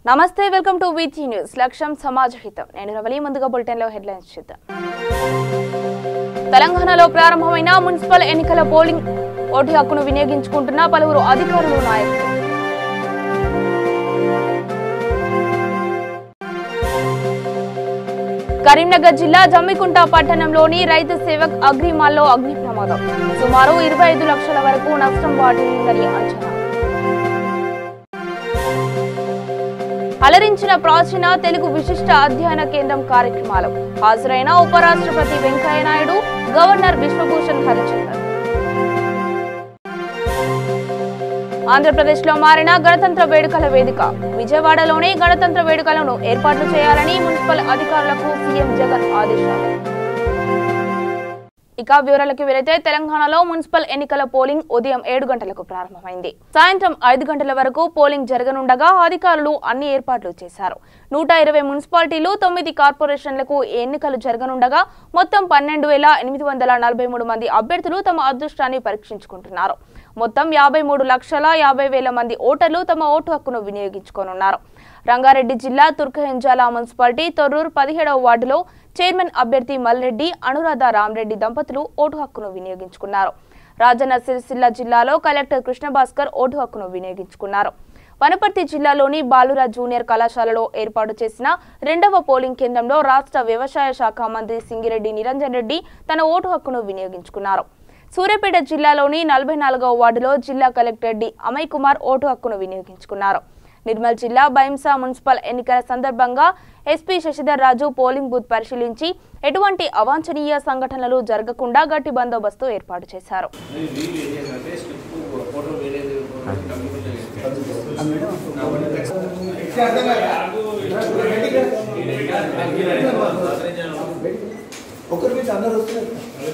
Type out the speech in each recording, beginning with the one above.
నమస్తే welcome to వీటీ news లక్ష్యం సమాజ హితం నేను రవలి ముందుగా బులెటిన్ లో హెడ్లైన్స్ చూద్దాం తెలంగాణలో ప్రారంభమైన మున్సిపల్ ఎన్నికల పోలింగ్ ఓటు హక్కును వినియోగించుకుంటున్న పలువురు అధికారులు నాయకులు కరీంనగర్ జిల్లా జమ్మికుంట పట్టణంలోని రైతు సేవక్ అగ్రిమాల్లో అగ్ని ప్రమాదం సుమారు ఇరవై ఐదు లక్షల వరకు నష్టం వాటిల్లిందని అంచనా అలరించిన ప్రాచీన తెలుగు విశిష్ట అధ్యయన కేంద్రం కార్యక్రమాలు హాజరైన ఉపరాష్ట్రపతి వెంకయ్య నాయుడు గవర్నర్ విశ్వభూషణ్ హరిచందన్ ఆంధ్రప్రదేశ్ లో మారిన గణతంత్ర వేడుకల వేదిక విజయవాడలోనే గణతంత్ర వేడుకలను ఏర్పాట్లు చేయాలని మున్సిపల్ అధికారులకు సీఎం జగన్ ఆదేశాలు ఇక వివరాలకు వెళితే తెలంగాణలో మున్సిపల్ ఎన్నికల పోలింగ్ ఉదయం ఏడు గంటలకు ప్రారంభమైంది సాయంత్రం ఐదు గంటల వరకు పోలింగ్ జరగనుండగా అధికారులు అన్ని ఏర్పాట్లు చేశారు నూట ఇరవై మున్సిపాలిటీలు తొమ్మిది కార్పొరేషన్లకు ఈ ఎన్నికలు జరగనుండగా మొత్తం పన్నెండు వేల ఎనిమిది వందల నలభై మూడు మంది అభ్యర్థులు తమ అదృష్టాన్ని పరీక్షించుకుంటున్నారు మొత్తం యాభై మూడు లక్షల యాభై వేల మంది ఓటర్లు తమ ఓటు హక్కును వినియోగించుకోనున్నారు రంగారెడ్డి జిల్లా తుర్కహెంజాల మున్సిపాలిటీ తొర్రూరు పదిహేడవ వార్డులో చైర్మన్ అభ్యర్థి మల్రెడ్డి అనురాధ రామరెడ్డి దంపతులు ఓటు హక్కును వినియోగించుకున్నారు రాజన్న సిరిసిల్ల జిల్లాలో కలెక్టర్ కృష్ణభాస్కర్ ఓటు హక్కును వినియోగించుకున్నారు వనపర్తి జిల్లాలోని బాలుర జూనియర్ కళాశాలలో ఏర్పాటు చేసిన రెండవ పోలింగ్ కేంద్రంలో రాష్ట్ర వ్యవసాయ శాఖ మంత్రి సింగిరెడ్డి నిరంజన్ రెడ్డి తన ఓటు హక్కును వినియోగించుకున్నారు సూర్యాపేట జిల్లాలోని నలభై నాలుగవ వార్డులో జిల్లా కలెక్టర్ డి అమయ్ కుమార్ ఓటు హక్కును వినియోగించుకున్నారు నిర్మల్ జిల్లా బైంసా మున్సిపల్ ఎన్నికల సందర్భంగా SP Shashidhar Raju polling booth పరిశీలించి ఎటువంటి అవాంఛనీయ సంఘటనలు జరగకుండా గట్టి బందోబస్తు ఏర్పాటు చేశారు ఒకరి మీద అందరు వస్తున్నారు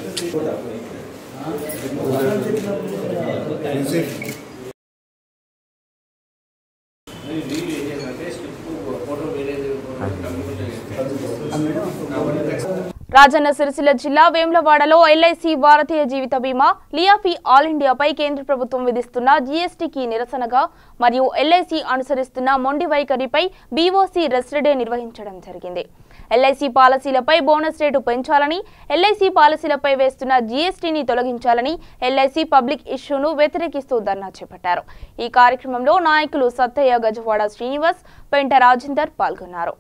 రాజన్న సిరిసిల్ల జిల్లా వేములవాడలో ఎల్ఐసి భారతీయ జీవిత బీమా లియాఫీ ఆల్ ఇండియాపై కేంద్ర ప్రభుత్వం విధిస్తున్న జీఎస్టీకి నిరసనగా మరియు ఎల్ఐసి అనుసరిస్తున్న మొండి వైఖరిపై బీఓసీ రెస్టడే నిర్వహించడం జరిగింది ఎల్ఐసి పాలసీలపై బోనస్ రేటు పెంచాలని ఎల్ఐసి పాలసీలపై వేస్తున్న జీఎస్టీని తొలగించాలని ఎల్ఐసి పబ్లిక్ ఇష్యూను వ్యతిరేకిస్తూ ధర్నా చేపట్టారు ఈ కార్యక్రమంలో నాయకులు సత్తయ్య గజవాడ శ్రీనివాస్ పెంట రాజేందర్ పాల్గొన్నారు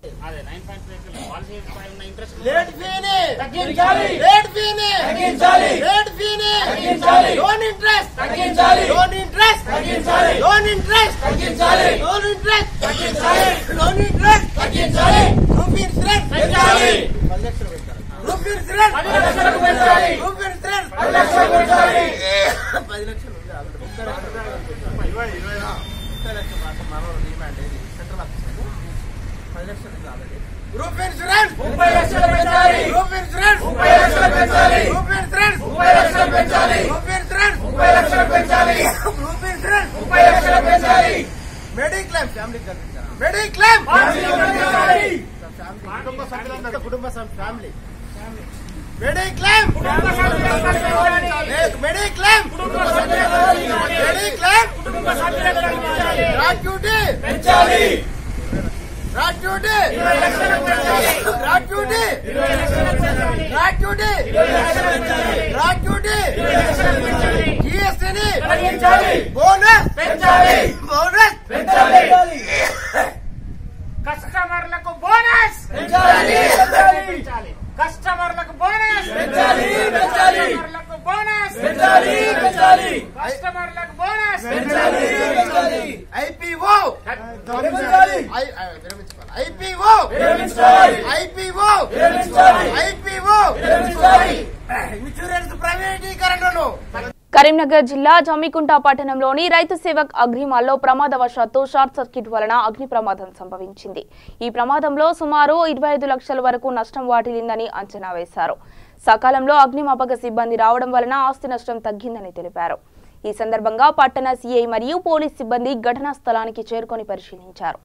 లేట్ ఫీని తగ్గించాలి లేట్ ఫీని తగ్గించాలి లేట్ ఫీని తగ్గించాలి లోన్ ఇంట్రెస్ట్ తగ్గించాలి లోన్ ఇంట్రెస్ట్ తగ్గించాలి లోన్ ఇంట్రెస్ట్ తగ్గించాలి లోన్ ఇంట్రెస్ట్ తగ్గించాలి లోన్ ఇంట్రెస్ట్ తగ్గించాలి గ్రూప్ ఇన్సూరెన్స్ పెంచాలి గ్రూప్ ఇన్సూరెన్స్ పది లక్షలకు పెంచాలి గ్రూప్ ఇన్సూరెన్స్ పది లక్షలకు పెంచాలి పది లక్షలు ఉంది ఆల్రెడీ. ముప్పై లక్షలు ఇరవై ఇరవై ముప్పై లక్షలు మాట మనం రీమాండ్ ఏది సెంట్రల్ ఆఫీస్ పది లక్షలు ఉంది ఆల్రెడీ గ్రూప్ ఇన్సూరెన్స్ ముప్పై లక్షలు పెంచాలి గ్రూప్ ఇన్సూరెన్స్ ముప్పై లక్షలు పెంచాలి గ్రూప్ ఇన్సూరెన్స్ ముప్పై లక్షలు పెంచాలి గ్రూప్ ఇన్సూరెన్స్ ముప్పై లక్షలు పెంచాలి గ్రూప్ ఇన్సూరెన్స్ ముప్పై లక్షలు పెంచాలి మెడిక్లెయిమ్ ఫ్యామిలీ మెడిక్లెయిమ్ కుటుంబ సభ్యులందరూ కుటుంబ సభ్యు- family mediclaim mediclaim mediclaim gratuity పెంచాలి గ్రాట్యుటీ గ్రాట్యుటీ గ్రాట్యుటీ గ్రాట్యుటీ జిఎస్టీని బోనస్ పెంచాలి బోనస్ పెంచాలి కస్టమర్లకు బోనస్ పెంచాలి పెంచాలి కస్టమర్లకు బోనస్ పెంచాలి, పెంచాలి. కస్టమర్లకు బోనస్ పెంచాలి, పెంచాలి. కస్టమర్లకు బోనస్ పెంచాలి పెంచాలి ఐపీఓ పెంచాలి. ఐపీఓ విరమించాలి. ఐపీఓ విరమించాలి. ఐపీఓ ఇన్సూరెన్స్ ప్రైవేటీకరణను కరీంనగర్ జిల్లా జమ్మికుంట పట్టణంలోని రైతు సేవక్ అగ్రిమాల్లో ప్రమాదవశాత్తు షార్ట్ సర్క్యూట్ వలన అగ్ని ప్రమాదం సంభవించింది ఈ ప్రమాదంలో సుమారు ఇరవై ఐదు లక్షల వరకు నష్టం వాటిల్లిందని అంచనా వేశారు సకాలంలో అగ్నిమాపక సిబ్బంది రావడం వలన ఆస్తి నష్టం తగ్గిందని తెలిపారు ఈ సందర్భంగా పట్టణ సీఐ మరియు పోలీస్ సిబ్బంది ఘటనా స్థలానికి చేరుకొని పరిశీలించారు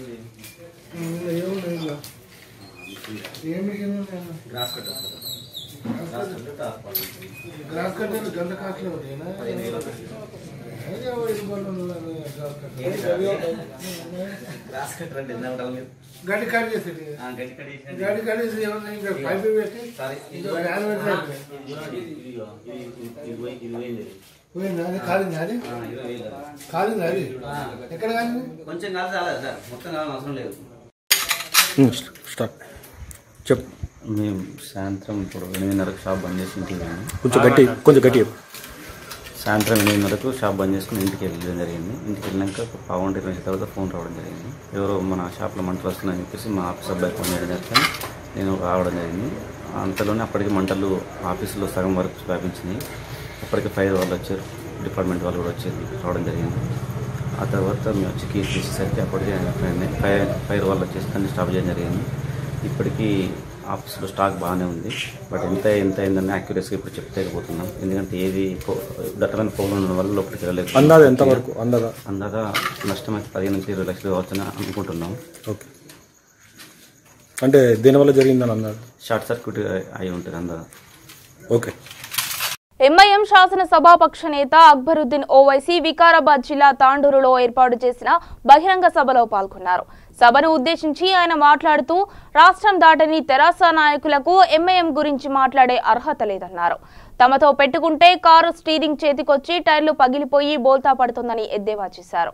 ఏమి గ్రాస్ కట్టర్ గ్రాస్ కట్టేది గంట కాట్లే ఉంటాయినా అదే ఐదు బళ్ళు ఉన్నాయి, గ్రాస్ కట్ట. గ్రాస్ కట్టర్ అంటే ఎంత ఉండాలి మీరు? గడ్డి కట్ చేసేది ఆ, గడ్డి కట్ చేసినట్టు. గడ్డి కట్ చేసి ఏమన్నా ఇంకా పైపు పెట్టి సారీ, ఇది ఇంకా ఫ్యాన్ పెట్టి అయిపోయింది. ఇది చూడండి, ఇది ఇదిగో, ఇది ఇది- ఇది పోయి- ఇది పోయింది. పోయిందా అది కాలిందా అది ఆ, ఇది పోయింది అది. కాలిందా అది ఆ, ఎక్కడ కాలింది కొంచెం కాదు చాలదు సార్ మొత్తం కావాలని అవసరం లేదు స్టార్ట్ చెప్పు మేము సాయంత్రం ఇప్పుడు ఎనిమిదిన్నరకు షాప్ బంద్ చేసి ఇంటికి వెళ్ళాము కొంచెం గట్టి కొంచెం గట్టి చెప్పు సాయంత్రం ఎనిమిదిన్నరకు షాప్ బంద్ చేసుకుని ఇంటికి వెళ్ళడం జరిగింది ఇంటికి వెళ్ళాక ఒక పావు గంట ఇరవై నిమిషాల తర్వాత ఫోన్ రావడం జరిగింది ఎవరో మన షాప్లో మంటలు వస్తున్నాయని చెప్పేసి మా ఆఫీస్ అబ్బాయి ఫోన్ చేయడం జరిగింది నేను రావడం జరిగింది అంతలోనే అప్పటికి మంటలు ఆఫీసులో సగం వరకు వ్యాపించినాయి అప్పటికి ఫైర్ వాళ్ళు వచ్చారు డిపార్ట్మెంట్ వాళ్ళు కూడా వచ్చారు రావడం జరిగింది ఆ తర్వాత మేము వచ్చి కేసు తీసేసరికి అప్పటికే ఫైర్ ఫైర్ వాళ్ళు వచ్చేసి అన్ని స్టాప్ చేయడం జరిగింది ఇప్పటికీ ఆఫీస్లో స్టాక్ బాగానే ఉంది బట్ ఎంత ఎంత అయిందని యాక్యురసీగా ఇప్పుడు చెప్తేకపోతున్నాం ఎందుకంటే ఏది పో- దట్టమైన పోలు ఉండడం వల్ల లోపలికి వెళ్ళలేదు అందాజ ఎంతవరకు అందాజ అందాక నష్టం అయితే పదిహేను నుంచి ఇరవై లక్షలు కావచ్చని అనుకుంటున్నాం ఓకే అంటే దేనివల్ల జరిగిందని అన్నారు షార్ట్ సర్క్యూట్ అయి ఉంటుంది అందాక ఓకే ఎంఐఎం శాసనసభాపక్ష నేత అక్బరుద్దీన్ ఓవైసీ వికారాబాద్ జిల్లా తాండూరులో ఏర్పాటు చేసిన బహిరంగ సభలో పాల్గొన్నారు సభను ఉద్దేశించి ఆయన మాట్లాడుతూ రాష్ట్రం దాటని తెరాస నాయకులకు ఎంఐఎం గురించి మాట్లాడే అర్హత లేదన్నారు తమతో పెట్టుకుంటే కారు స్టీరింగ్ చేతికొచ్చి టైర్లు పగిలిపోయి బోల్తా పడుతుందని ఎద్దేవా చేశారు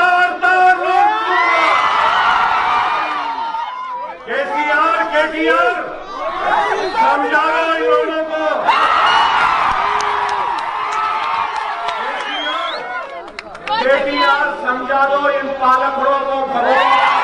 केसीआर केटीआर समझा दो इन लोगों को केटीआर समझा दो इन पालकड़ों को खबरों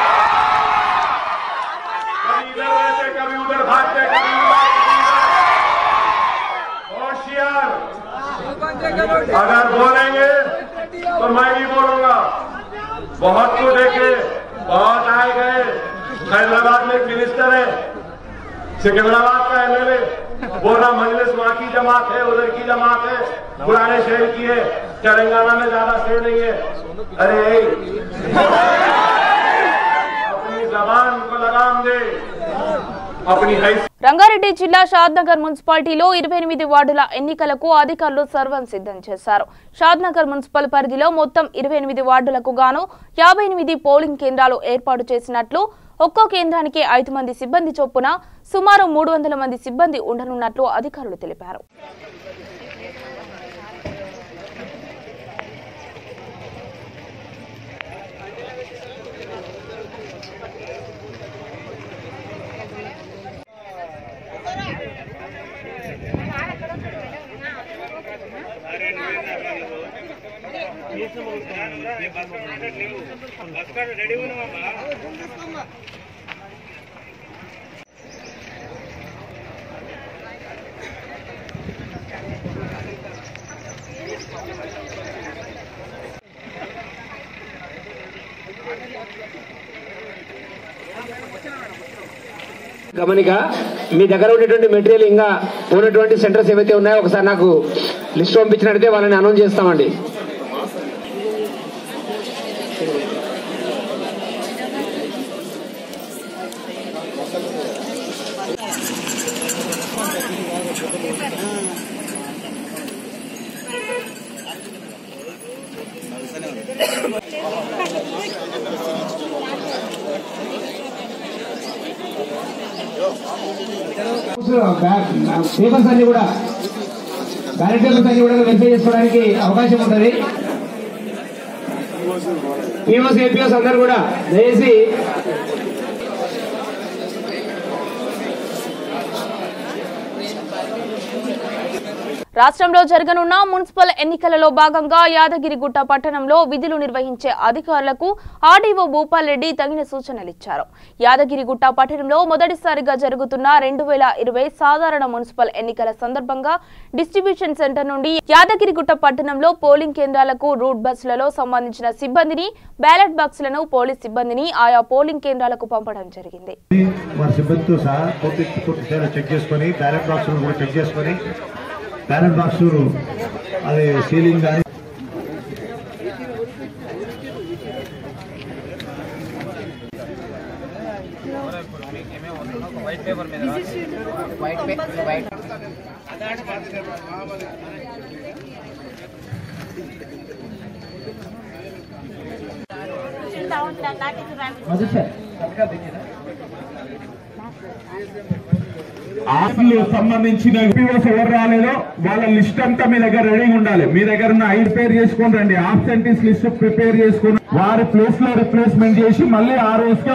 कभी इधर रहते कभी उधर भागते कभी उधर, कभी इधर। होशियार अगर बोलेंगे तो मैं भी बोलूंगा बहुत को देखे बहुत आए गए हैदराबाद में एक मिनिस्टर है सिकंदराबाद का एमएलए बोल रहा मजलिस वहां की जमात है उधर की जमात है पुराने शहर की है तेलंगाना में ज्यादा शहर नहीं है अरे ए, अपनी जबान को लगाम दे अपनी हैसियत రంగారెడ్డి జిల్లా షాద్నగర్ మున్సిపాలిటీలో ఇరవై ఎనిమిది వార్డుల ఎన్నికలకు అధికారులు సర్వం సిద్ధం చేశారు షాద్నగర్ మున్సిపల్ పరిధిలో మొత్తం ఇరవై ఎనిమిది వార్డులకు గాను యాభై ఎనిమిది పోలింగ్ కేంద్రాలు ఏర్పాటు చేసినట్లు ఒక్కో కేంద్రానికి ఐదు మంది సిబ్బంది చొప్పున సుమారు మూడు వందల మంది సిబ్బంది ఉండనున్నట్లు అధికారులు తెలిపారు గమనిక మీ దగ్గర ఉన్నటువంటి మెటీరియల్ ఇంకా ఉన్నటువంటి సెంటర్స్ ఏవైతే ఉన్నాయో ఒకసారి నాకు లిస్ట్ పంపించినట్టయితే వాళ్ళని అనౌన్స్ చేస్తామండి పేపర్స్ అన్ని కూడా బ్యాలెట్ పేపర్స్ అన్ని కూడా వెరిఫై చేసుకోవడానికి అవకాశం ఉంటుంది పిఓస్ ఏపీఎస్ అందరు కూడా దయచేసి రాష్ట్రంలో జరగనున్న మున్సిపల్ ఎన్నికలలో భాగంగా యాదగిరిగుట్ట పట్టణంలో విధులు నిర్వహించే అధికారులకు ఆర్డీఓ భూపాల్ రెడ్డి తగిన సూచనలు ఇచ్చారు యాదగిరిగుట్ట పట్టణంలో మొదటిసారిగా జరుగుతున్న రెండు వేల ఇరవై సాధారణ మున్సిపల్ ఎన్నికల సందర్భంగా డిస్ట్రిబ్యూషన్ సెంటర్ నుండి యాదగిరిగుట్ట పట్టణంలో పోలింగ్ కేంద్రాలకు రూట్ బస్సులలో సంబంధించిన సిబ్బందిని బ్యాలెట్ బాక్సులను పోలీస్ సిబ్బందిని ఆయా పోలింగ్ కేంద్రాలకు పంపడం జరిగింది వారి సిబ్బందితో సహా పూర్తి పూర్తి స్థాయిలో చెక్ చేసుకొని బ్యాలెట్ బాక్సులు కూడా చెక్ చేసుకొని బ్యాలెట్ బాక్స్ అది సీలింగ్ కానీ ఆస్తులు సంబంధించిన పీఓస్ ఎవరు రాలేదో వాళ్ళ లిస్ట్ అంతా మీ దగ్గర రెడీగా ఉండాలి మీ దగ్గర ఉన్న ఐ ప్రిపేర్ చేసుకొని రండి ఆబ్సెంటీస్ లిస్ట్ ప్రిపేర్ చేసుకొని వారి ప్లేస్ లో రిప్లేస్మెంట్ చేసి మళ్ళీ ఆ రోజుకే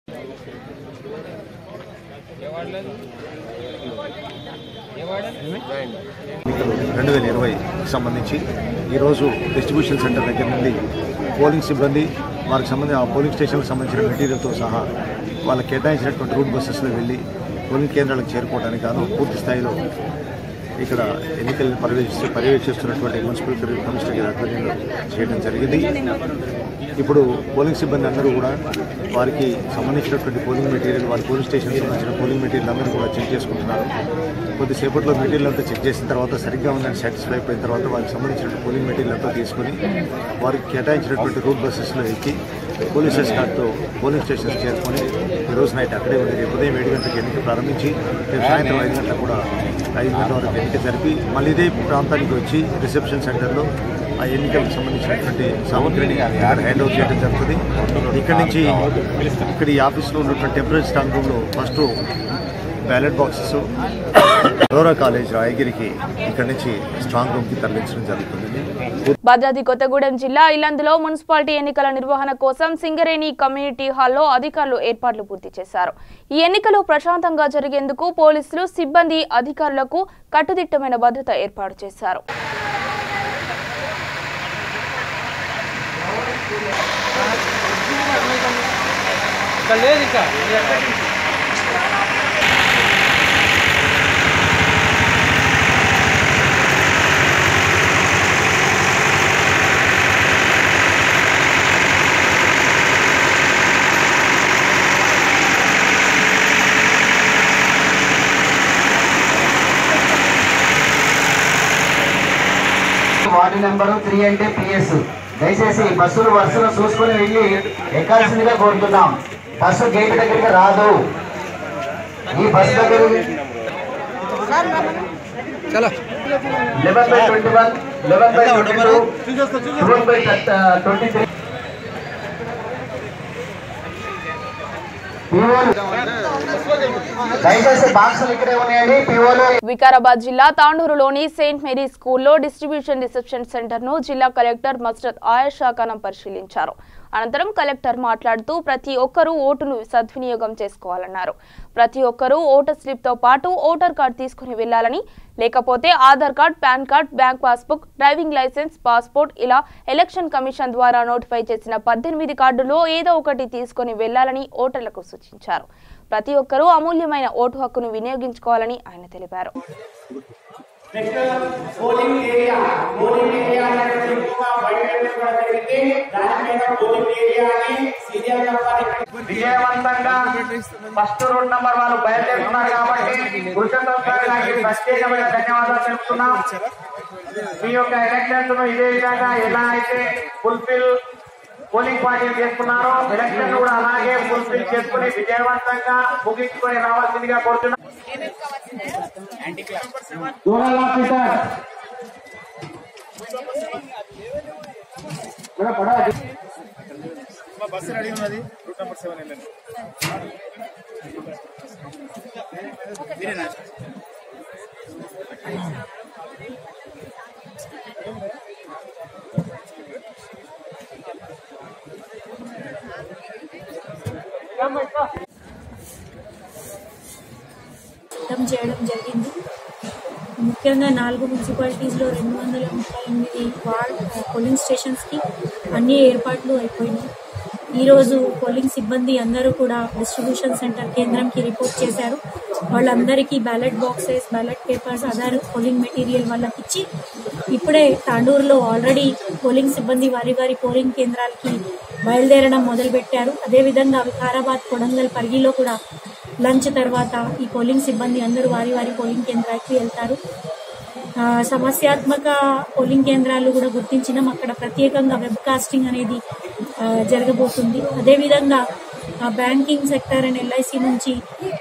రెండు వేల ఇరవై సంబంధించి ఈరోజు డిస్ట్రిబ్యూషన్ సెంటర్ దగ్గర నుండి పోలింగ్ సిబ్బంది వారికి సంబంధించి ఆ పోలింగ్ స్టేషన్లకు సంబంధించిన మెటీరియల్తో సహా వాళ్ళకి కేటాయించినటువంటి రూట్ బస్సెస్లో వెళ్ళి పోలింగ్ కేంద్రాలకు చేరుకోవడానికి గాను పూర్తి స్థాయిలో ఇక్కడ ఎన్నికలను పర్యవేక్షిస్తూ పర్యవేక్షిస్తున్నటువంటి మున్సిపల్ కమిషనర్ గారి ఆధ్వర్యంలో చేయడం జరిగింది ఇప్పుడు పోలింగ్ సిబ్బంది అందరూ కూడా వారికి సంబంధించినటువంటి పోలింగ్ మెటీరియల్ వారి పోలింగ్ స్టేషన్ సంబంధించిన పోలింగ్ మెటీరియల్ అందరూ కూడా చెక్ చేసుకుంటున్నారు కొద్దిసేపట్లో మెటీరియల్ అంతా చెక్ చేసిన తర్వాత సరిగ్గా ఉందని సాటిస్ఫై అయిపోయిన తర్వాత వారికి సంబంధించిన పోలింగ్ మెటీరియల్ అంతా తీసుకొని వారికి కేటాయించినటువంటి రూట్ బస్సెస్లో ఎక్కి పోలీస్ ఎస్కార్ట్తో పోలింగ్ స్టేషన్స్ చేరుకొని ఈ రోజు నైట్ అక్కడే ఉంది రేపు ఉదయం ఏడు గంటలకు ఎన్నిక ప్రారంభించి రేపు సాయంత్రం ఐదు గంటలకు కూడా ఐదు గంటల వరకు ఎన్నిక జరిపి మళ్ళీ ఇదే ప్రాంతానికి వచ్చి రిసెప్షన్ సెంటర్లో ఆ ఎన్నికలకు సంబంధించినటువంటి సామగ్రిని ఇక్కడ హ్యాండ్ ఓవర్ చేయడం జరుగుతుంది ఇక్కడి నుంచి ఇక్కడ ఈ ఆఫీస్లో ఉన్నటువంటి టెంపరీ స్ట్రాంగ్ రూమ్లో first ballot boxes Aurora college రాయగిరికి ఇక్కడి నుంచి స్ట్రాంగ్ రూమ్కి తరలించడం జరుగుతుంది భద్రాద్రి కొత్తగూడెం జిల్లా ఇల్లందులో మున్సిపాలిటీ ఎన్నికల నిర్వహణ కోసం సింగరేణి కమ్యూనిటీ హాల్లో అధికారులు ఏర్పాట్లు పూర్తి చేశారు ఈ ఎన్నికలు ప్రశాంతంగా జరిగేందుకు పోలీసులు సిబ్బంది అధికారులకు కట్టుదిట్టమైన భద్రత ఏర్పాటు చేశారు వార్డు నెంబరు త్రీ అంటే పిఎస్ దయచేసి బస్సులు వరుసలో చూసుకొని వెళ్ళి ఎక్కాల్సిందిగా కోరుతున్నాం బస్సు గేట్ దగ్గరికి రాదు ఈ బస్సు దగ్గర eleven by twenty one eleven by twenty two twelve by twenty three దయచేసి బాక్సులు ఇక్కడే ఉన్నాయండి పిఓలు వికారాబాద్ జిల్లా తాండూరులోని సెయింట్ మేరీ స్కూల్లో డిస్ట్రిబ్యూషన్ రిసెప్షన్ సెంటర్ ను జిల్లా కలెక్టర్ మస్రత్ ఆయా ఖానం పరిశీలించారు అనంతరం కలెక్టర్ మాట్లాడుతూ ప్రతి ఒక్కరూ ఓటును సద్వినియోగం చేసుకోవాలన్నారు ప్రతి ఒక్కరూ ఓటర్ స్లిప్ తో పాటు ఓటర్ కార్డు తీసుకుని వెళ్లాలని లేకపోతే Aadhaar card pan card bank passbook driving licence passport ఇలా ఎలక్షన్ కమిషన్ ద్వారా నోటిఫై చేసిన పద్దెనిమిది కార్డులో ఏదో ఒకటి తీసుకొని వెళ్లాలని ఓటర్లకు సూచించారు ప్రతి ఒక్కరూ అమూల్యమైన ఓటు హక్కును వినియోగించుకోవాలని ఆయన తెలిపారు పోలింగ్ ఏరియా పోలింగ్ ఏరియా అనేది ఎక్కువగా బయట కూడా జరిగింది దాని మీద పోలింగ్ ఏరియాని సీరియల్ నెంబర్ విజయవంతంగా ఫస్ట్ రోడ్ నంబర్ వాళ్ళు బయలుదేరుతున్నారు కాబట్టి పురుషోత్తం గారికి ప్రత్యేకమైన ధన్యవాదాలు తెలుపుతున్నాం మీ యొక్క ఎలక్షన్స్ ను ఇదే విధంగా ఎలా అయితే ఫుల్ఫిల్ పోలింగ్ పార్టీలు చేసుకున్నారో ఎలక్షన్ కూడా అలాగే ఫుల్ఫిల్ చేసుకుని విజయవంతంగా ముగించుకొని రావాల్సిందిగా కోరుతున్నాం దూరాల ఆఫీసర్ మేడం, పడా. బస్సు రెడీ ఉన్నది రూట్ నెంబర్ సెవెన్ వెళ్ళండి సిద్ధం చేయడం జరిగింది ముఖ్యంగా నాలుగు మున్సిపాలిటీస్లో రెండు వందల ముప్పై ఎనిమిది వార్డ్ పోలింగ్ స్టేషన్స్కి అన్ని ఏర్పాట్లు అయిపోయినాయి ఈరోజు పోలింగ్ సిబ్బంది అందరూ కూడా డిస్ట్రిబ్యూషన్ సెంటర్ కేంద్రంకి రిపోర్ట్ చేశారు వాళ్ళందరికీ ballot boxes ballot papers other polling material వాళ్ళకి ఇచ్చి ఇప్పుడే తాండూరులో ఆల్రెడీ పోలింగ్ సిబ్బంది వారి వారి పోలింగ్ కేంద్రాలకి బయలుదేరడం మొదలుపెట్టారు అదేవిధంగా వికారాబాద్ కొడంగల్ పరిగిలో కూడా లంచ్ తర్వాత ఈ పోలింగ్ సిబ్బంది అందరూ వారి వారి పోలింగ్ కేంద్రానికి వెళ్తారు ఆ, సమస్యాత్మక పోలింగ్ కేంద్రాలు కూడా గుర్తించినాం అక్కడ ప్రత్యేకంగా వెబ్ కాస్టింగ్ అనేది ఆ, జరగబోతుంది అదేవిధంగా ఆ, బ్యాంకింగ్ సెక్టర్ అండ్ ఎల్ఐసి నుంచి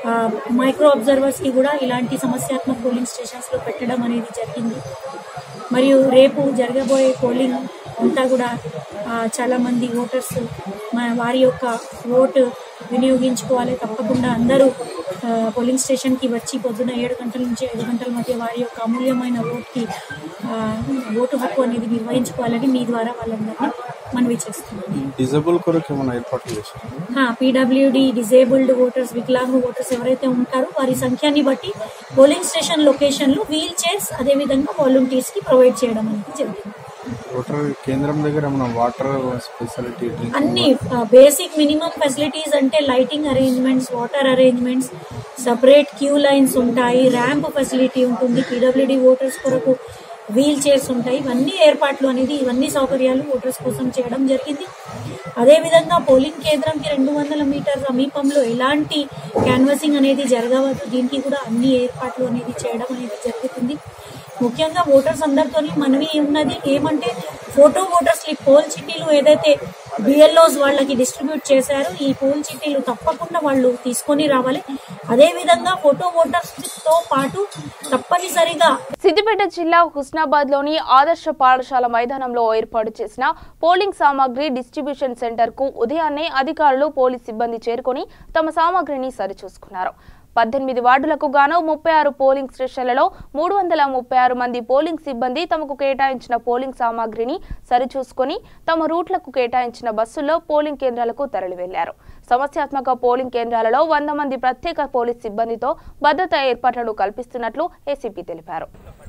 మైక్రో అబ్జర్వర్స్కి కూడా ఇలాంటి సమస్యాత్మక పోలింగ్ స్టేషన్స్లో పెట్టడం అనేది జరిగింది మరియు రేపు జరగబోయే పోలింగ్ అంతా కూడా ఆ, చాలా మంది ఓటర్స్ మ- వారి యొక్క ఓటు వినియోగించుకోవాలి తప్పకుండా అందరూ ఆ, పోలింగ్ స్టేషన్కి వచ్చి పొద్దున ఏడు గంటల నుంచి ఐదు గంటల మధ్య వారి యొక్క అమూల్యమైన ఓటుకి ఆ, ఓటు హక్కు అనేది నిర్వహించుకోవాలని మీ ద్వారా వాళ్ళందరినీ మనవి చేస్తున్నాను డిజేబుల్ కొరకు ఏమైనా ఏర్పాట్లు చేశారు పీడబ్ల్యూడి డిజేబుల్డ్ ఓటర్స్ వికలాంగ ఓటర్స్ ఎవరైతే ఉంటారో వారి సంఖ్యని బట్టి పోలింగ్ స్టేషన్ లొకేషన్లు వీల్ చైర్స్ అదేవిధంగా వాలంటీర్స్ కి ప్రొవైడ్ చేయడం అనేది జరిగింది ఓటర్ కేంద్రం దగ్గర ఏమైనా వాటర్ స్పెషాలిటీ డ్రింక్ అన్ని బేసిక్ మినిమం ఫెసిలిటీస్ అంటే lighting arrangements water arrangements separate queue lines ఉంటాయి ర్యాంప్ ఫెసిలిటీ ఉంటుంది పీడబ్ల్యూడి ఓటర్స్ కొరకు వీల్ చైర్స్ ఉంటాయి ఇవన్నీ ఏర్పాట్లు అనేది ఇవన్నీ సౌకర్యాలు ఓటర్స్ కోసం చేయడం జరిగింది అదేవిధంగా పోలింగ్ కేంద్రంకి రెండు వందల మీటర్ సమీపంలో ఎలాంటి క్యాన్వసింగ్ అనేది జరగవద్దు దీనికి కూడా అన్ని ఏర్పాట్లు అనేది చేయడం అనేది జరుగుతుంది ముఖ్యంగా ఓటర్స్ అందరితోని మనవి ఉన్నది ఏమంటే ఫోటో ఓటర్ స్లిప్ పోల్ చిట్టీలు ఏదైతే బిఎల్ఓస్ వాళ్ళకి డిస్ట్రిబ్యూట్ చేశారో ఈ పోల్ చిట్టీలు తప్పకుండా వాళ్ళు తీసుకొని రావాలి అదే విధంగా ఫోటో ఓటర్ స్లిప్ తో పాటు తప్పనిసరిగా సిద్దిపేట జిల్లా హుస్నాబాద్ లోని ఆదర్శ పాఠశాల మైదానంలో ఏర్పాటు చేసిన పోలింగ్ సామాగ్రి డిస్ట్రిబ్యూషన్ సెంటర్ కు ఉదయాన్నే అధికారులు పోలీస్ సిబ్బంది చేరుకొని తమ సామాగ్రిని సరిచూసుకున్నారు పద్దెనిమిది వార్డులకు గాను ముప్పై ఆరు పోలింగ్ స్టేషన్లలో మూడు వందల ముప్పై ఆరు మంది పోలింగ్ సిబ్బంది తమకు కేటాయించిన పోలింగ్ సామాగ్రిని సరిచూసుకొని తమ రూట్లకు కేటాయించిన బస్సుల్లో పోలింగ్ కేంద్రాలకు తరలి వెళ్లారు సమస్యాత్మక పోలింగ్ కేంద్రాలలో వంద మంది ప్రత్యేక పోలీస్ సిబ్బందితో భద్రతా ఏర్పాట్లను కల్పిస్తున్నట్లు ఏసీపీ తెలిపారు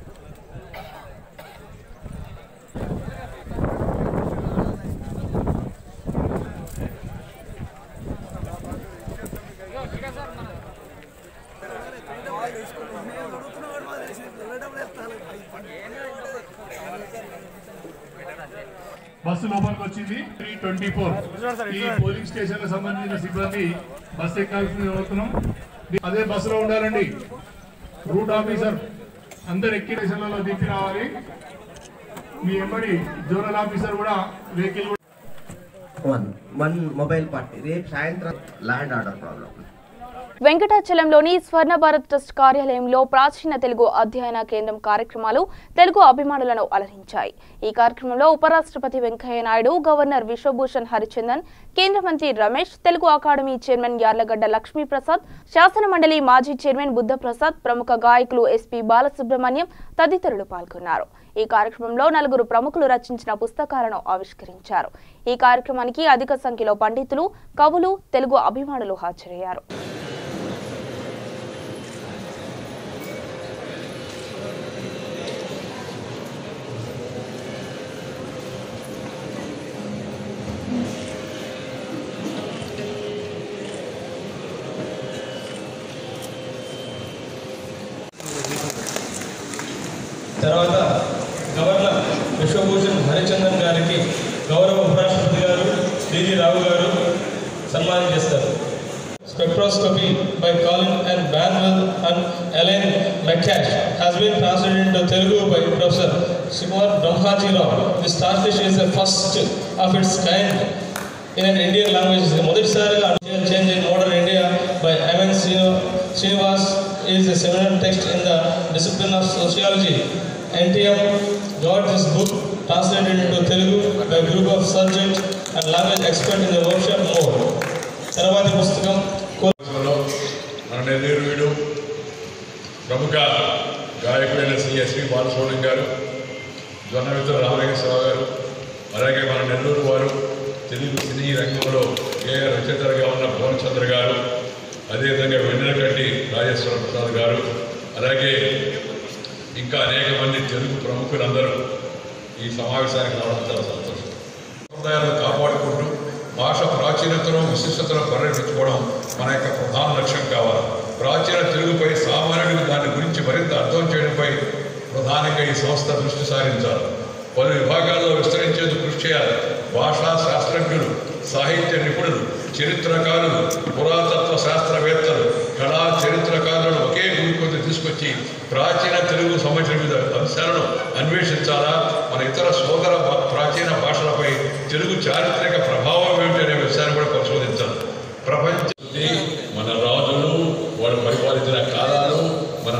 బస్సు లోపలికి వచ్చింది త్రీ ట్వంటీ ఫోర్ ఈ పోలింగ్ స్టేషన్ సంబంధించిన సిబ్బంది బస్సు ఎక్కాల్సింది అవుతున్నాం అదే బస్సులో ఉండాలండి రూట్ ఆఫీసర్ అందరు ఎక్కి స్టేషన్లలో దింపి రావాలి మీ ఎంబడి జోనల్ ఆఫీసర్ కూడా vehicle one one mobile party రేపు సాయంత్రం ల్యాండ్ ఆర్డర్ ప్రాబ్లం వెంకటాచలంలోని స్వర్ణ భారత్ ట్రస్ట్ కార్యాలయంలో ప్రాచీన తెలుగు అధ్యయన కేంద్రం కార్యక్రమాలు తెలుగు అభిమానులను అలరించాయి ఈ కార్యక్రమంలో ఉపరాష్ట్రపతి వెంకయ్య నాయుడు గవర్నర్ విశ్వభూషణ్ హరిచందన్ కేంద్ర మంత్రి రమేష్ తెలుగు అకాడమీ చైర్మన్ యార్లగడ్డ లక్ష్మీప్రసాద్ శాసన మండలి మాజీ చైర్మన్ బుద్ధప్రసాద్ ప్రముఖ గాయకులు ఎస్పీ బాలసుబ్రహ్మణ్యం తదితరులు పాల్గొన్నారు ఈ కార్యక్రమంలో నలుగురు ప్రముఖులు రచించిన పుస్తకాలను ఆవిష్కరించారు ఈ కార్యక్రమానికి అధిక సంఖ్యలో పండితులు కవులు తెలుగు అభిమానులు హాజరయ్యారు తర్వాత గవర్నర్ విశ్వభూషణ్ హరిచందన్ గారికి గౌరవ ఉపరాష్ట్రపతి గారు డిజి రావు గారు సన్మానం చేస్తారు Spectroscopy by Colin and Banwell and Ellen McCash has been translated into Telugu by Professor Shimar Brahmaji Rao. This translation is the first of its kind in an Indian language. మొదటిసారిగా change in modern India by M.N. Srinivas is a seminal text in the discipline of sociology. NTM got this book translated into Telugu by a group of subject and language expert in the workshop mode. తర్వాతి పుస్తకం మన నెల్లూరు వీడు ప్రముఖ గాయకుడైన Shri SV Balasubrahmanyam గారు జొన్నమిత్ర రామలింగేశ్వరరావు గారు అలాగే మన నెల్లూరు వారు తెలుగు సినీ రంగంలో ఏ రచయితలుగా ఉన్న భువనచంద్ర గారు అదేవిధంగా వెన్నెలకంటి రాజేశ్వర ప్రసాద్ గారు అలాగే ఇంకా అనేక మంది తెలుగు ప్రముఖులందరూ ఈ సమావేశానికి రావడం చాలా సంతోషం సంప్రదాయాలను కాపాడుకుంటూ భాష ప్రాచీనతను విశిష్టతను పరిరక్షించుకోవడం మన యొక్క ప్రధాన లక్ష్యం కావాలి ప్రాచీన తెలుగుపై సామాన్యుడికి దాని గురించి మరింత అర్థం చేయడంపై ప్రధానంగా ఈ సంస్థ దృష్టి సారించాలి పలు విభాగాల్లో విస్తరించేందుకు కృషి చేయాలి భాషా శాస్త్రజ్ఞులు సాహిత్య నిపుణులు చరిత్రకారులు పురాతత్వ శాస్త్రవేత్తలు కళా చరిత్రకారులను ఒకే గురికొద్ది తీసుకొచ్చి ప్రాచీన తెలుగు సంబంధించిన వివిధ అంశాలను అన్వేషించాలా మన ఇతర సోదర భా- ప్రాచీన భాషలపై తెలుగు చారిత్రక ప్రభావం ఏమిటి అనే విషయాన్ని కూడా పరిశోధించాలి ప్రపంచ మన రాజులు వాళ్ళ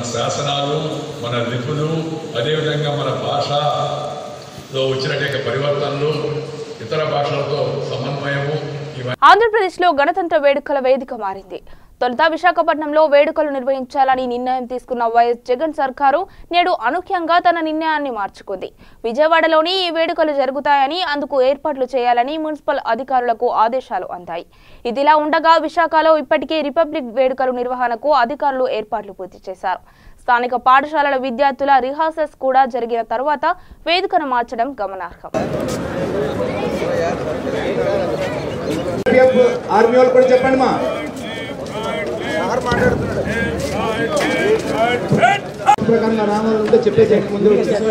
శాసనాలు మన లిపులు అదేవిధంగా మన భాషలో వచ్చినటువంటి పరివర్తనలు ఇతర భాషలతో సమన్వయము ఇవన్నీ ఆంధ్రప్రదేశ్లో గణతంత్ర వేడుకల వేదిక మారింది తొలుత విశాఖపట్నంలో వేడుకలు నిర్వహించాలని నిర్ణయం తీసుకున్న వైఎస్ జగన్ సర్కారు నేడు అనూహ్యంగా తన నిర్ణయాన్ని మార్చుకుంది విజయవాడలోని ఈ వేడుకలు జరుగుతాయని అందుకు ఏర్పాట్లు చేయాలని మున్సిపల్ అధికారులకు ఆదేశాలు అందాయి ఇదిలా ఉండగా విశాఖలో ఇప్పటికే రిపబ్లిక్ వేడుకలు నిర్వహణకు అధికారులు ఏర్పాట్లు పూర్తి చేశారు స్థానిక పాఠశాలల విద్యార్థుల రిహార్సల్స్ కూడా జరిగిన తర్వాత వేదికను మార్చడం గమనార్హం ఆర్మీ వాళ్ళు కూడా చెప్పండి మా ప్రకారంగా రామాలు ఉంటే చెప్పేసి ముందు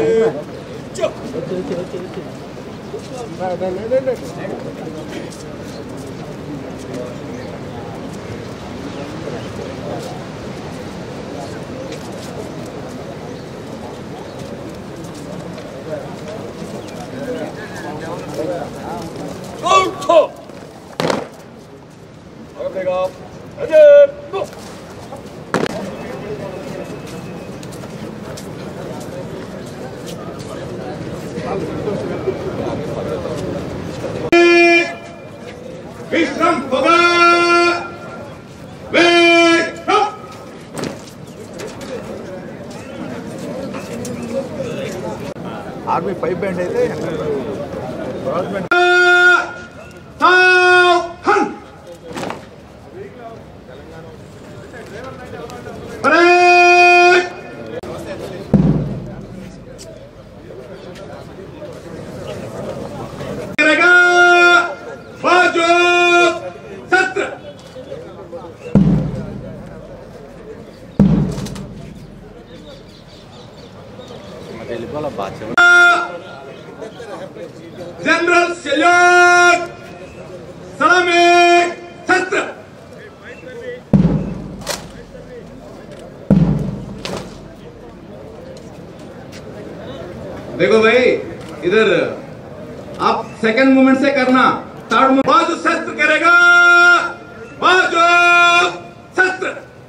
విశ్రం పొగా విశ్రం ఆర్మీ పైప్ బ్యాండ్ అయితే जनरल सैल्यूट सलामी शस्त्र देखो भाई इधर आप सेकंड मूवमेंट से करना थर्ड मूवमेंट बाजू शस्त्र करेगा बाजू शस्त्र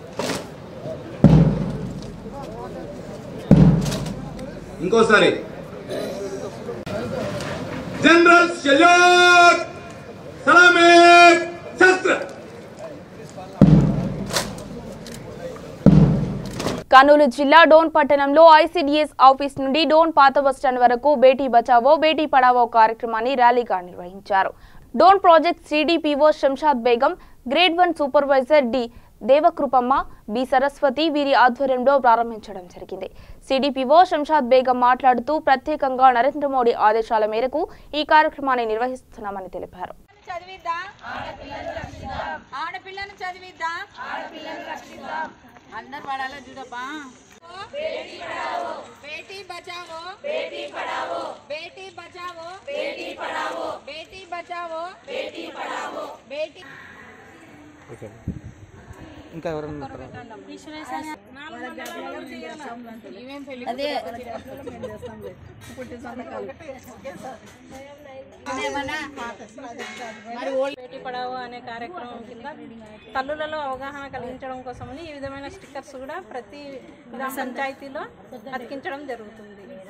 ఇంకోసారి జనరల్ సెల్యూట్ సలామే శస్త్ర కర్నూలు జిల్లా డోన్ పట్టణంలో ఐసీడీఎస్ ఆఫీస్ నుండి డోన్ పాత బస్టాండ్ వరకు బేటీ బచావో బేటీ పడావో కార్యక్రమాన్ని ర్యాలీగా నిర్వహించారు Dhone project CDPO Shamshad Begum grade one supervisor D Devakrupamma B Saraswati వీరి ఆధ్వర్యంలో ప్రారంభించడం జరిగింది సిడిపిఓ శంషాద్ బేగం మాట్లాడుతూ ప్రత్యేకంగా నరేంద్ర మోడీ ఆదేశాల మేరకు ఈ కార్యక్రమాన్ని నిర్వహిస్తున్నామని తెలిపారు చదివిద్దాం ఆడపిల్లను చదివిద్దాం అందరు పడాలో చూడబ్బా బేటీ బచావో బేటీ పడావో బేటీ బచావో బేటీ పడావో బేటీ బచావో బేటీ పడావో బేటీ ఇంకా ఎవరన్నా అదే మరి ఓల్డ్ బేటీ పడావో అనే కార్యక్రమం కింద తల్లులలో అవగాహన కలిగించడం కోసమని ఈ విధమైన స్టిక్కర్స్ కూడా ప్రతి గ్రామ పంచాయతీలో అతికించడం జరుగుతుంది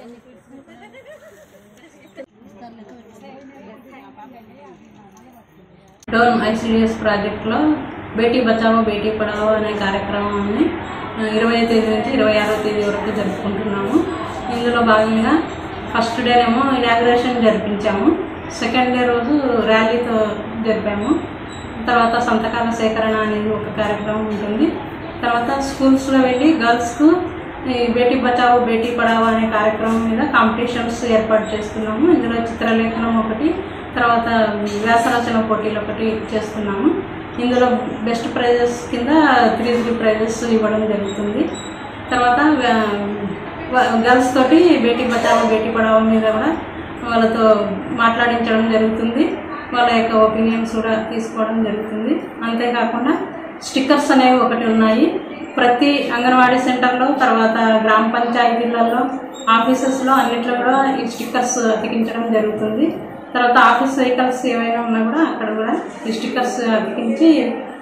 డోన్ ఐసిడిఎస్ ప్రాజెక్టులో బేటీ బచావో బేటీ పడావో అనే కార్యక్రమాన్ని ఇరవై తేదీ నుంచి ఇరవై ఆరో తేదీ వరకు జరుపుకుంటున్నాము ఇందులో భాగంగా ఫస్ట్ డే ఏమో ఇనాగ్రేషన్ జరిపించాము సెకండ్ డే రోజు ర్యాలీతో జరిపాము తర్వాత సంతకాల సేకరణ అనేది ఒక కార్యక్రమం ఉంటుంది తర్వాత స్కూల్స్లో వెళ్ళి గర్ల్స్కు ఈ బేటీ బచావో బేటీ పడావో అనే కార్యక్రమం మీద కాంపిటీషన్స్ ఏర్పాటు చేస్తున్నాము ఇందులో చిత్రలేఖనం ఒకటి తర్వాత వ్యాసరచన పోటీలు ఒకటి చేస్తున్నాము ఇందులో బెస్ట్ ప్రైజెస్ కింద త్రీ త్రీ ప్రైజెస్ ఇవ్వడం జరుగుతుంది తర్వాత గర్ల్స్ తోటి బేటీ బచావో బేటీ పడావో మీద కూడా వాళ్ళతో మాట్లాడించడం జరుగుతుంది వాళ్ళ యొక్క ఒపీనియన్స్ కూడా తీసుకోవడం జరుగుతుంది అంతేకాకుండా స్టిక్కర్స్ అనేవి ఒకటి ఉన్నాయి ప్రతి అంగన్వాడీ సెంటర్లో తర్వాత గ్రామ పంచాయతీలలో ఆఫీసెస్లో అన్నిట్లో కూడా ఈ స్టిక్కర్స్ అతికించడం జరుగుతుంది తర్వాత ఆఫీస్ వెహికల్స్ ఏవైనా ఉన్నా కూడా అక్కడ కూడా ఈ స్టిక్కర్స్ అతికించి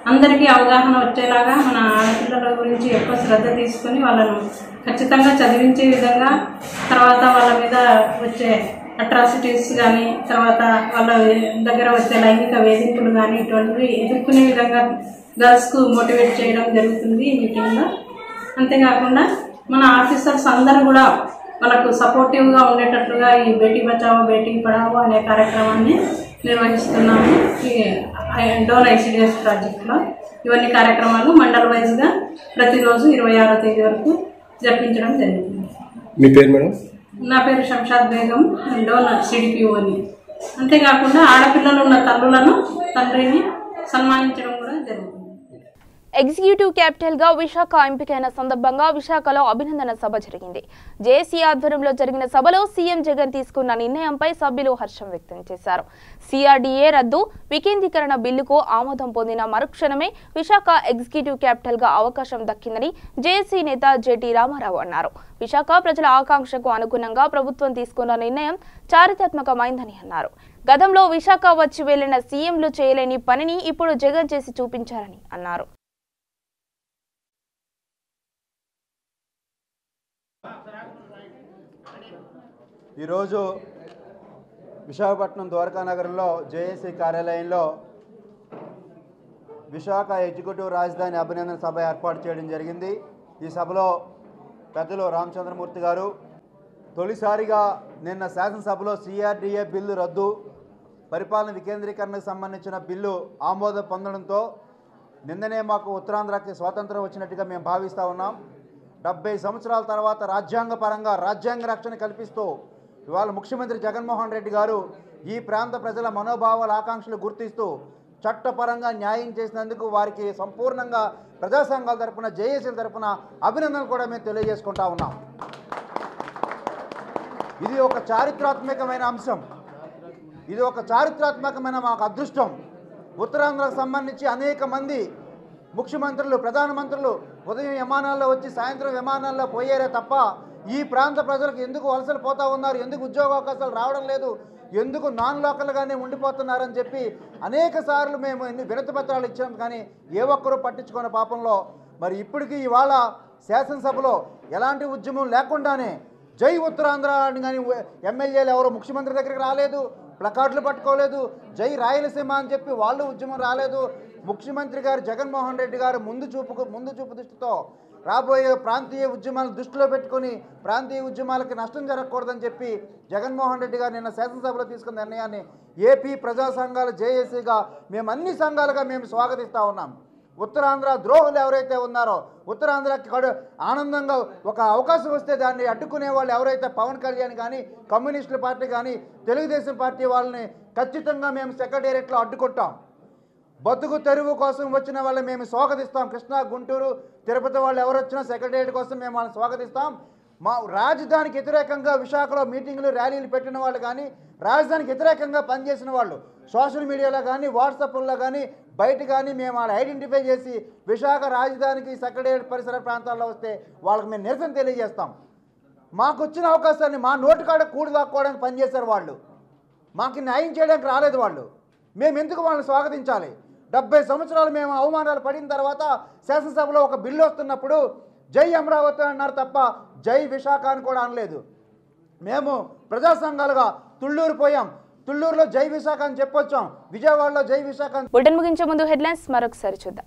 అందరికీ అవగాహన వచ్చేలాగా మన ఆడపిల్లల గురించి ఎక్కువ శ్రద్ధ తీసుకొని వాళ్ళను ఖచ్చితంగా చదివించే విధంగా తర్వాత వాళ్ళ మీద వచ్చే అట్రాసిటీస్ కానీ తర్వాత వాళ్ళ దగ్గర వచ్చే లైంగిక వేధింపులు కానీ ఇటువంటివి ఎదుర్కొనే విధంగా గర్ల్స్కు మోటివేట్ చేయడం జరుగుతుంది ఈ మీటింగ్లో అంతేకాకుండా మన ఆఫీసర్స్ అందరూ కూడా వాళ్ళకు సపోర్టివ్గా ఉండేటట్లుగా ఈ బేటీ బచావో బేటీ పడావో అనే కార్యక్రమాన్ని నిర్వహిస్తున్నాము ఈ డోన్ ఐసిడిఎస్ ప్రాజెక్ట్లో ఇవన్నీ కార్యక్రమాలు మండల్ వైజ్గా ప్రతిరోజు ఇరవై ఆరో తేదీ వరకు జరిపించడం జరుగుతుంది మీ పేరు మేడం నా పేరు శంషాద్ బేగం డోన్ సిడిపిఓ అని అంతేకాకుండా ఆడపిల్లలు ఉన్న తల్లులను తండ్రిని సన్మానించడం కూడా జరుగుతుంది ఎగ్జిక్యూటివ్ క్యాపిటల్ గా విశాఖ ఎంపికైన సందర్భంగా విశాఖలో అభినందన సభ జరిగింది జేసీ ఆధ్వర్యంలో జరిగిన సభలో సీఎం జగన్ తీసుకున్న నిర్ణయంపై సభ్యులు హర్షం వ్యక్తం చేశారు సిఆర్డీఏ రద్దు వికేంద్రీకరణ బిల్లుకు ఆమోదం పొందిన మరుక్షణమే విశాఖ ఎగ్జిక్యూటివ్ క్యాపిటల్ గా అవకాశం దక్కిందని జేఏసీ నేత జెటి రామారావు అన్నారు విశాఖ ప్రజల ఆకాంక్షకు అనుగుణంగా ప్రభుత్వం తీసుకున్న నిర్ణయం చారిత్రాత్మకమైందని అన్నారు గతంలో విశాఖ వచ్చి వెళ్లిన సీఎంలు చేయలేని పనిని ఇప్పుడు జగన్ చేసి చూపించారని అన్నారు ఈరోజు విశాఖపట్నం ద్వారకా నగరంలో జేఏసీ కార్యాలయంలో విశాఖ ఎగ్జిక్యూటివ్ రాజధాని అభినందన సభ ఏర్పాటు చేయడం జరిగింది ఈ సభలో పెద్దలు రామచంద్రమూర్తి గారు తొలిసారిగా నిన్న శాసనసభలో సిఆర్డీఏ బిల్లు రద్దు పరిపాలన వికేంద్రీకరణకు సంబంధించిన బిల్లు ఆమోదం పొందడంతో నిన్ననే మాకు ఉత్తరాంధ్రకి స్వాతంత్రం వచ్చినట్టుగా మేము భావిస్తూ ఉన్నాం డెబ్బై సంవత్సరాల తర్వాత రాజ్యాంగ పరంగా రాజ్యాంగ రక్షణ కల్పిస్తూ ఇవాళ ముఖ్యమంత్రి జగన్మోహన్ రెడ్డి గారు ఈ ప్రాంత ప్రజల మనోభావాల ఆకాంక్షలు గుర్తిస్తూ చట్టపరంగా న్యాయం చేసినందుకు వారికి సంపూర్ణంగా ప్రజా సంఘాల తరపున జేఏసీల తరపున అభినందనలు కూడా మేము తెలియజేసుకుంటా ఉన్నాం ఇది ఒక చారిత్రాత్మకమైన అంశం ఇది ఒక చారిత్రాత్మకమైన మాకు అదృష్టం ఉత్తరాంధ్రకు సంబంధించి అనేక మంది ముఖ్యమంత్రులు ప్రధానమంత్రులు ఉదయం విమానాల్లో వచ్చి సాయంత్రం విమానాల్లో పోయారే తప్ప ఈ ప్రాంత ప్రజలకు ఎందుకు వలసలు పోతా ఉన్నారు ఎందుకు ఉద్యోగ అవకాశాలు రావడం లేదు ఎందుకు నాన్ లోకల్గానే ఉండిపోతున్నారని చెప్పి అనేక సార్లు మేము ఎన్ని వినతి పత్రాలు ఇచ్చాం కానీ ఏ ఒక్కరూ పట్టించుకున్న పాపంలో మరి ఇప్పటికీ ఇవాళ శాసనసభలో ఎలాంటి ఉద్యమం లేకుండానే జై ఉత్తరాంధ్ర అని కానీ ఎమ్మెల్యేలు ఎవరు ముఖ్యమంత్రి దగ్గరికి రాలేదు ప్లకార్డులు పట్టుకోలేదు జై రాయలసీమ అని చెప్పి వాళ్ళు ఉద్యమం రాలేదు ముఖ్యమంత్రి గారు జగన్మోహన్ రెడ్డి గారు ముందు చూపుకు ముందు చూపు దృష్టితో రాబోయే ప్రాంతీయ ఉద్యమాలను దృష్టిలో పెట్టుకొని ప్రాంతీయ ఉద్యమాలకి నష్టం జరగకూడదని చెప్పి జగన్మోహన్ రెడ్డి గారు నిన్న శాసనసభలో తీసుకున్న నిర్ణయాన్ని ఏపీ ప్రజా సంఘాల జేఏసీగా మేము అన్ని సంఘాలుగా మేము స్వాగతిస్తూ ఉన్నాం ఉత్తరాంధ్ర ద్రోహులు ఎవరైతే ఉన్నారో ఉత్తరాంధ్రకి కడు ఆనందంగా ఒక అవకాశం వస్తే దాన్ని అడ్డుకునే వాళ్ళు ఎవరైతే పవన్ కళ్యాణ్ కానీ కమ్యూనిస్టుల పార్టీ కానీ తెలుగుదేశం పార్టీ వాళ్ళని ఖచ్చితంగా మేము సెక్రటేరియట్లో అడ్డుకుంటాం బతుకు తెరువు కోసం వచ్చిన వాళ్ళని మేము స్వాగతిస్తాం కృష్ణా గుంటూరు తిరుపతి వాళ్ళు ఎవరు వచ్చినా సెక్రటేరియట్ కోసం మేము వాళ్ళని స్వాగతిస్తాం మా రాజధానికి వ్యతిరేకంగా విశాఖలో మీటింగ్లు ర్యాలీలు పెట్టిన వాళ్ళు కానీ రాజధానికి వ్యతిరేకంగా పనిచేసిన వాళ్ళు సోషల్ మీడియాలో కానీ వాట్సాప్లో కానీ బయట కానీ మేము వాళ్ళు ఐడెంటిఫై చేసి విశాఖ రాజధానికి సెక్రటేరియట్ పరిసర ప్రాంతాల్లో వస్తే వాళ్ళకి మేము నిరసన తెలియజేస్తాం మాకు వచ్చిన అవకాశాన్ని మా నోటికాడ కూడు దాక్కోవడానికి పనిచేశారు వాళ్ళు మాకు న్యాయం చేయడానికి రాలేదు వాళ్ళు మేము ఎందుకు వాళ్ళని స్వాగతించాలి డెబ్బై సంవత్సరాలు మేము అవమానాలు పడిన తర్వాత శాసనసభలో ఒక బిల్లు వస్తున్నప్పుడు జై అమరావతి అన్నారు తప్ప జై విశాఖ అని కూడా అనలేదు మేము ప్రజా సంఘాలుగా తుళ్ళూరు పోయాం తుళ్ళూరులో జై విశాఖ అని చెప్పొచ్చాం విజయవాడలో జై విశాఖ అని బులెటిన్ ముగించే ముందు హెడ్లైన్స్ మరొకసారి చూద్దాం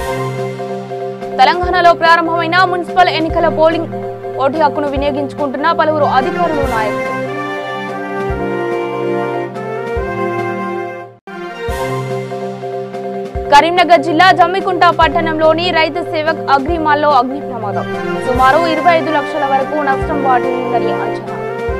తెలంగాణలో ప్రారంభమైన మున్సిపల్ ఎన్నికల పోలింగ్ ఓటు హక్కును వినియోగించుకుంటున్న పలువురు అధికారులు నాయకులు కరీంనగర్ జిల్లా జమ్మికుంట పట్టణంలోని రైతు సేవక్ అగ్రిమాల్లో అగ్ని ప్రమాదం సుమారు ఇరవై ఐదు లక్షల వరకు నష్టం వాటిల్లిందని అంచనా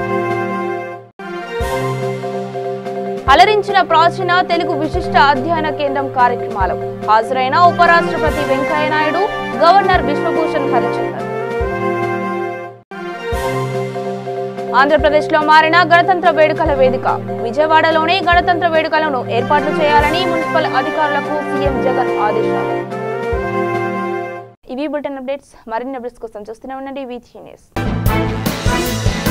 అలరించిన ప్రాచీన తెలుగు విశిష్ట అధ్యయన కేంద్రం కార్యక్రమాలు హాజరైన ఉపరాష్ట్రపతి వెంకయ్యనాయుడు గవర్నర్ విశ్వభూషణ్ హరిచందన్ ఆంధ్రప్రదేశ్ లో మారిన గణతంత్ర వేడుకల వేదిక విజయవాడలోనే గణతంత్ర వేడుకలను ఏర్పాట్లు చేయాలని మున్సిపల్ అధికారులకు సీఎం జగన్ ఆదేశాలు ఇవి బులెటిన్ అప్డేట్స్ మరిన్ని అప్డేట్స్ కోసం చూస్తూనే ఉండండి వీథీ న్యూస్